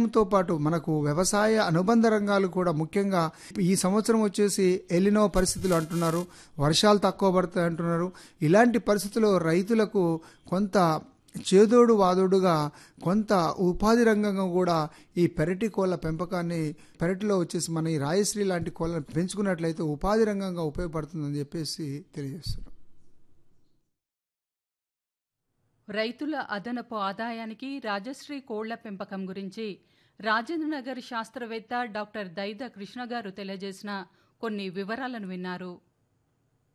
వ్యవసాయంతో పాటు మనకు వ్యవసాయ అనుబంధ రంగాలు కూడా ముఖ్యంగా ఈ సంవత్సరం వచ్చేసి ఎలినో పరిస్థితులు అంటున్నారు వర్షాలు తక్కువ పడతాయి అంటున్నారు ఇలాంటి పరిస్థితుల్లో రైతులకు కొంత చేదోడు వాదోడుగా కొంత ఉపాధి రంగంగా కూడా ఈ పెరటి కోళ్ళ పెంపకాన్ని పెరటిలో వచ్చేసి మన ఈ రాయశ్రీ లాంటి కోళ్ళను పెంచుకున్నట్లయితే ఉపాధి రంగంగా ఉపయోగపడుతుందని చెప్పేసి తెలియజేస్తున్నాం రైతుల అదనపు ఆదాయానికి రాజశ్రీ కోళ్ల పెంపకం గురించి రాజేంద్రనగర్ శాస్త్రవేత్త డాక్టర్ దైద కృష్ణ గారు తెలియజేసిన కొన్ని వివరాలను విన్నారు